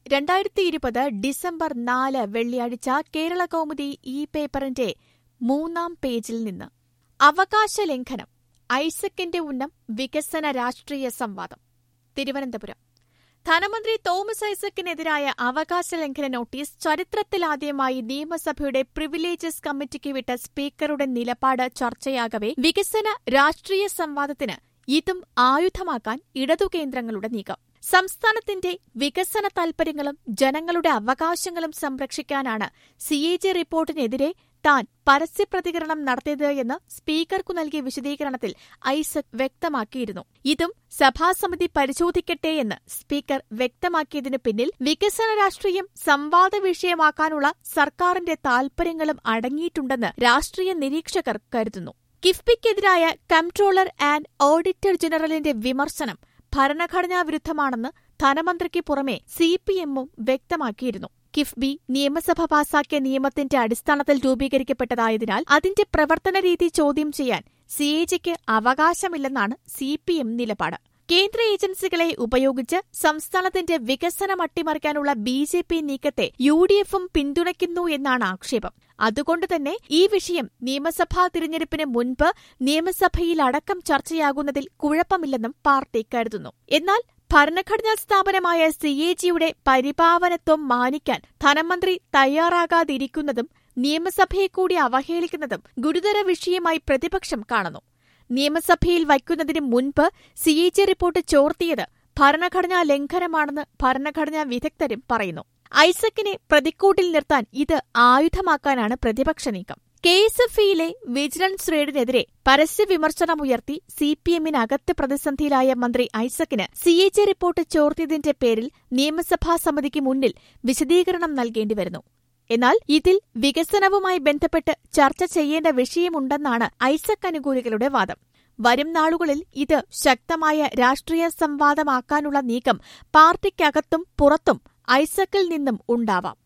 രണ്ടായിരത്തി ഇരുപത് ഡിസംബർ നാല് വെള്ളിയാഴ്ച കേരള കൗമുദി ഈ പേപ്പറിന്റെ മൂന്നാം പേജിൽ നിന്ന് അവകാശ ലംഘനം ഐസക്കിന്റെ ഉന്നം വികസന രാഷ്ട്രീയ സംവാദം തിരുവനന്തപുരം ധനമന്ത്രി തോമസ് ഐസക്കിനെതിരായ അവകാശ ലംഘന നോട്ടീസ് ചരിത്രത്തിലാദ്യമായി നിയമസഭയുടെ പ്രിവിലേജസ് കമ്മിറ്റിക്ക് വിട്ട സ്പീക്കറുടെ നിലപാട് ചർച്ചയാകവെ വികസന രാഷ്ട്രീയ സംവാദത്തിന് ഇതും ആയുധമാക്കാൻ ഇടതുകേന്ദ്രങ്ങളുടെ നീക്കം സംസ്ഥാനത്തിന്റെ വികസന താൽപര്യങ്ങളും ജനങ്ങളുടെ അവകാശങ്ങളും സംരക്ഷിക്കാനാണ് സിഎജി റിപ്പോർട്ടിനെതിരെ താൻ പരസ്യപ്രതികരണം നടത്തിയത് എന്ന് സ്പീക്കർക്കു നൽകിയ വിശദീകരണത്തിൽ ഐസക് വ്യക്തമാക്കിയിരുന്നു ഇതും സഭാസമിതി പരിശോധിക്കട്ടെ എന്ന് സ്പീക്കർ വ്യക്തമാക്കിയതിനു പിന്നിൽ വികസന രാഷ്ട്രീയം സംവാദ വിഷയമാക്കാനുള്ള സർക്കാരിന്റെ താൽപര്യങ്ങളും അടങ്ങിയിട്ടുണ്ടെന്ന് രാഷ്ട്രീയ നിരീക്ഷകർ കരുതുന്നു കിഫ്ബിക്കെതിരായ കംട്രോളർ ആൻഡ് ഓഡിറ്റർ ജനറലിന്റെ വിമർശനം ഭരണഘടനാ വിരുദ്ധമാണെന്ന് ധനമന്ത്രിക്ക് പുറമെ സിപിഎമ്മും വ്യക്തമാക്കിയിരുന്നു കിഫ്ബി നിയമസഭ പാസാക്കിയ നിയമത്തിന്റെ അടിസ്ഥാനത്തിൽ രൂപീകരിക്കപ്പെട്ടതായതിനാൽ അതിന്റെ പ്രവർത്തന രീതി ചോദ്യം ചെയ്യാൻ സിഎജിക്ക് അവകാശമില്ലെന്നാണ് സിപിഎം നിലപാട് കേന്ദ്ര ഏജൻസികളെ ഉപയോഗിച്ച് സംസ്ഥാനത്തിന്റെ വികസനം അട്ടിമറിക്കാനുള്ള ബി ജെ പി നീക്കത്തെ യു ഡി എഫും പിന്തുണയ്ക്കുന്നു എന്നാണ് ആക്ഷേപം അതുകൊണ്ടുതന്നെ ഈ വിഷയം നിയമസഭാ തിരഞ്ഞെടുപ്പിന് മുൻപ് നിയമസഭയിൽ അടക്കം ചർച്ചയാകുന്നതിൽ കുഴപ്പമില്ലെന്നും പാർട്ടി കരുതുന്നു എന്നാൽ ഭരണഘടനാ സ്ഥാപനമായ സിഎജിയുടെ പരിപാവനത്വം മാനിക്കാൻ ധനമന്ത്രി തയ്യാറാകാതിരിക്കുന്നതും നിയമസഭയെ കൂടി അവഹേളിക്കുന്നതും ഗുരുതര വിഷയമായി പ്രതിപക്ഷം കാണുന്നു നിയമസഭയിൽ വയ്ക്കുന്നതിന് മുൻപ് സിഎജി റിപ്പോർട്ട് ചോർത്തിയത് ഭരണഘടനാ ലംഘനമാണെന്ന് ഭരണഘടനാ വിദഗ്ധരും പറയുന്നു ഐസക്കിനെ പ്രതിക്കൂട്ടിൽ നിർത്താൻ ഇത് ആയുധമാക്കാനാണ് പ്രതിപക്ഷ നീക്കം കെ എസ് എഫ് ഇയിലെ വിജിലൻസ് റെയ്ഡിനെതിരെ പരസ്യ വിമർശനമുയർത്തി സി പി എമ്മിനകത്ത് പ്രതിസന്ധിയിലായ മന്ത്രി ഐസക്കിന് സിഎജി റിപ്പോർട്ട് ചോർത്തിയതിന്റെ പേരിൽ നിയമസഭാ സമിതിക്ക് മുന്നിൽ വിശദീകരണം നൽകേണ്ടിവരുന്നു എന്നാൽ ഇതിൽ വികസനവുമായി ബന്ധപ്പെട്ട് ചർച്ച ചെയ്യേണ്ട വിഷയമുണ്ടെന്നാണ് ഐസക് അനുകൂലികളുടെ വാദം വരും നാളുകളിൽ ഇത് ശക്തമായ രാഷ്ട്രീയ സംവാദമാക്കാനുള്ള നീക്കം പാർട്ടിക്കകത്തും പുറത്തും ഐസക്കിൽ നിന്നും ഉണ്ടാവാം